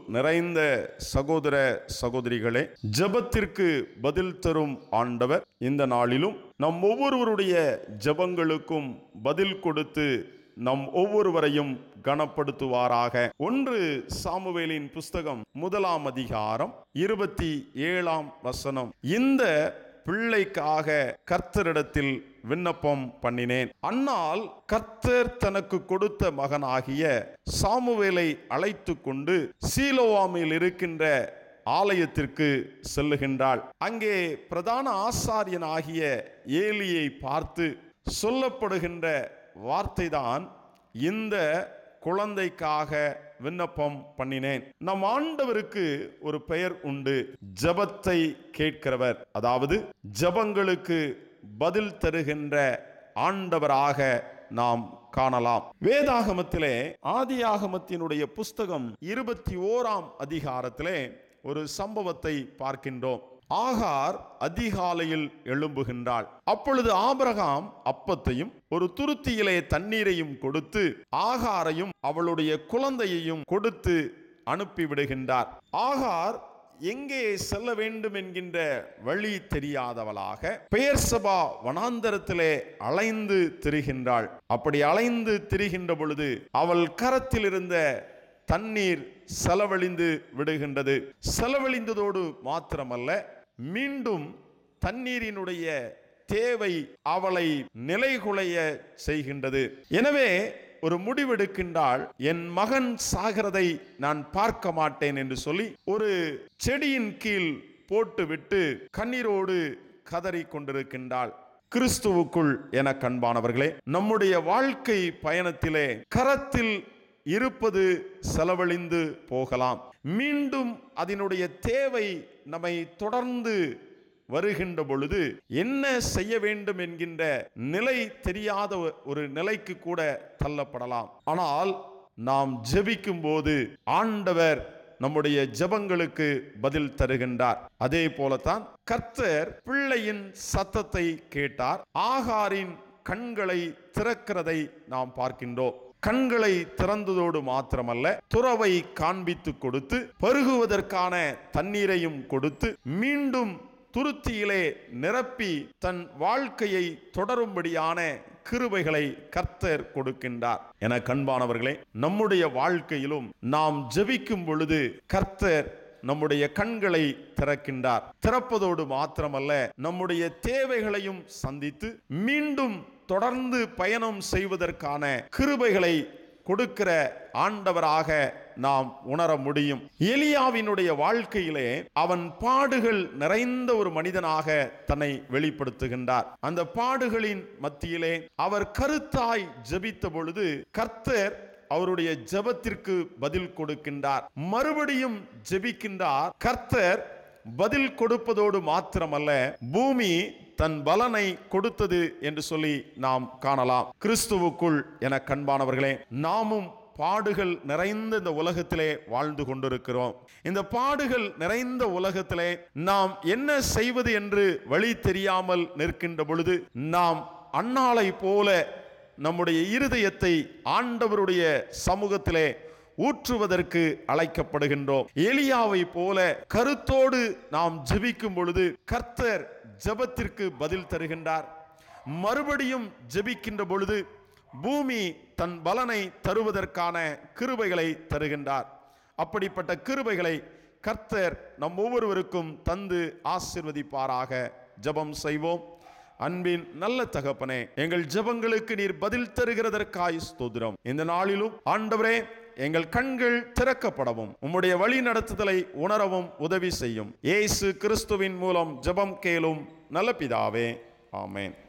நிறைந்த சகோதர சகோதரிகளே ஜெபத்திற்கு பதில் தரும் ஆண்டவர் இந்த நாளிலும் நம் ஒவ்வொருவருடைய ஜெபங்களுக்கும் பதில் கொடுத்து நம் ஒவ்வொருவரையும் கனப்படுத்துவாராக ஒன்று சாமுவேலின் புஸ்தகம் முதலாம் அதிகாரம் இருபத்தி ஏழாம் வசனம் இந்த பிள்ளைக்காக கர்த்தரிடத்தில் விண்ணப்பம் பண்ணினேன் அன்னால் கர்த்தர் தனக்கு கொடுத்த மகனாகிய சாமுவேலை அழைத்து கொண்டு சீலோவாமில் இருக்கின்ற ஆலயத்திற்கு செல்லுகின்றாள் அங்கே பிரதான ஆசாரியனாகிய ஏலியை பார்த்து சொல்லப்படுகின்ற வார்த்தைதான் இந்த குழந்தைக்காக விண்ணப்பம் பண்ணினேன் நம் ஆண்டவருக்கு ஒரு பெயர் உண்டு ஜபத்தை கேட்கிறவர் அதாவது ஜபங்களுக்கு பதில் தருகின்ற ஆண்டவராக நாம் காணலாம் வேதாகமத்திலே ஆதியாகமத்தினுடைய புஸ்தகம் இருபத்தி ஓராம் அதிகாரத்திலே ஒரு சம்பவத்தை பார்க்கின்றோம் ஆகார் அதிகாலையில் எழும்புகின்றாள் அப்பொழுது ஆபிரகாம் அப்பத்தையும் ஒரு துருத்தியிலே தண்ணீரையும் கொடுத்து ஆகாரையும் அவளுடைய குழந்தையையும் கொடுத்து அனுப்பிவிடுகின்றார் ஆகார் எங்கே செல்ல வேண்டும் என்கின்ற வழி தெரியாதவளாக பெயர் சபா வனாந்தரத்திலே அலைந்து திரிகின்றாள் அப்படி அலைந்து திரிகின்ற பொழுது அவள் கரத்தில் இருந்த தண்ணீர் செலவழிந்து விடுகின்றது செலவழிந்ததோடு மாத்திரமல்ல மீண்டும் தண்ணீரினுடைய தேவை அவளை நிலைகுலைய செய்கின்றது எனவே ஒரு முடிவெடுக்கின்றால் என் மகன் சாகிறதை நான் பார்க்க மாட்டேன் என்று சொல்லி ஒரு செடியின் கீழ் போட்டுவிட்டு கண்ணீரோடு கதறி கொண்டிருக்கின்றாள் கிறிஸ்துவுக்குள் என கண்பானவர்களே நம்முடைய வாழ்க்கை பயணத்திலே கரத்தில் இருப்பது செலவழிந்து போகலாம் மீண்டும் அதனுடைய தேவை நம்மை தொடர்ந்து வருகின்ற பொழுது என்ன செய்ய வேண்டும் என்கின்ற நிலை தெரியாத ஒரு நிலைக்கு கூட தள்ளப்படலாம் ஆனால் நாம் ஜெபிக்கும் போது ஆண்டவர் நம்முடைய ஜெபங்களுக்கு பதில் தருகின்றார் அதே போலத்தான் கர்த்தர் பிள்ளையின் சத்தத்தை கேட்டார் ஆகாரின் கண்களை திறக்கிறதை நாம் பார்க்கின்றோம் கண்களை திறந்ததோடு மாத்திரமல்ல துறவை காண்பித்து கொடுத்து பருகுவதற்கான தண்ணீரையும் கொடுத்து மீண்டும் துருத்தியிலே நிரப்பி தன் வாழ்க்கையை தொடரும்படியான கிருபைகளை கர்த்தர் கொடுக்கின்றார் என கண்பானவர்களே நம்முடைய வாழ்க்கையிலும் நாம் ஜெபிக்கும் பொழுது கர்த்தர் நம்முடைய கண்களை திறக்கின்றார் திறப்பதோடு மாத்திரமல்ல நம்முடைய தேவைகளையும் சந்தித்து மீண்டும் தொடர்ந்து பயணம் செய்வதற்கான கிருபைகளை கொடுக்கிற ஆண்டவராக நாம் உணர முடியும் எலியாவினுடைய வாழ்க்கையிலே அவன் பாடுகள் நிறைந்த ஒரு மனிதனாக தன்னை வெளிப்படுத்துகின்றார் அந்த பாடுகளின் மத்தியிலே அவர் கருத்தாய் ஜெபித்த பொழுது கர்த்தர் அவருடைய ஜெபத்திற்கு பதில் கொடுக்கின்றார் மறுபடியும் ஜெபிக்கின்றார் கர்த்தர் பதில் கொடுப்பதோடு மாத்திரமல்ல பூமி தன் பலனை கொடுத்தது என்று சொல்லி நாம் காணலாம் கிறிஸ்துவுக்குள் என கண்பானவர்களே நாமும் பாடுகள் நிறைந்த இந்த உலகத்திலே வாழ்ந்து கொண்டிருக்கிறோம் இந்த பாடுகள் நிறைந்த உலகத்திலே நாம் என்ன செய்வது என்று வழி தெரியாமல் நிற்கின்ற பொழுது நாம் அன்னாளை போல நம்முடைய இருதயத்தை ஆண்டவருடைய சமூகத்திலே ஊற்றுவதற்கு அழைக்கப்படுகின்றோம் எலியாவை போல கருத்தோடு நாம் ஜெபிக்கும் பொழுது கர்த்தர் ஜெபத்திற்கு பதில் தருகின்றார் மறுபடியும் ஜெபிக்கின்ற பொழுது பூமி தன் பலனை தருவதற்கான கிருபைகளை தருகின்றார் அப்படிப்பட்ட கிருபைகளை கர்த்தர் நம் ஒவ்வொருவருக்கும் தந்து ஆசிர்வதிப்பாராக ஜெபம் செய்வோம் அன்பின் நல்ல தகப்பனே எங்கள் ஜெபங்களுக்கு நீர் பதில் தருகிறதற்காய் ஸ்தோத்திரம் இந்த நாளிலும் ஆண்டவரே எங்கள் கண்கள் திறக்கப்படவும் உம்முடைய வழி நடத்துதலை உணரவும் உதவி செய்யும் இயேசு கிறிஸ்துவின் மூலம் ஜெபம் கேளும் நல்ல பிதாவே ஆமென்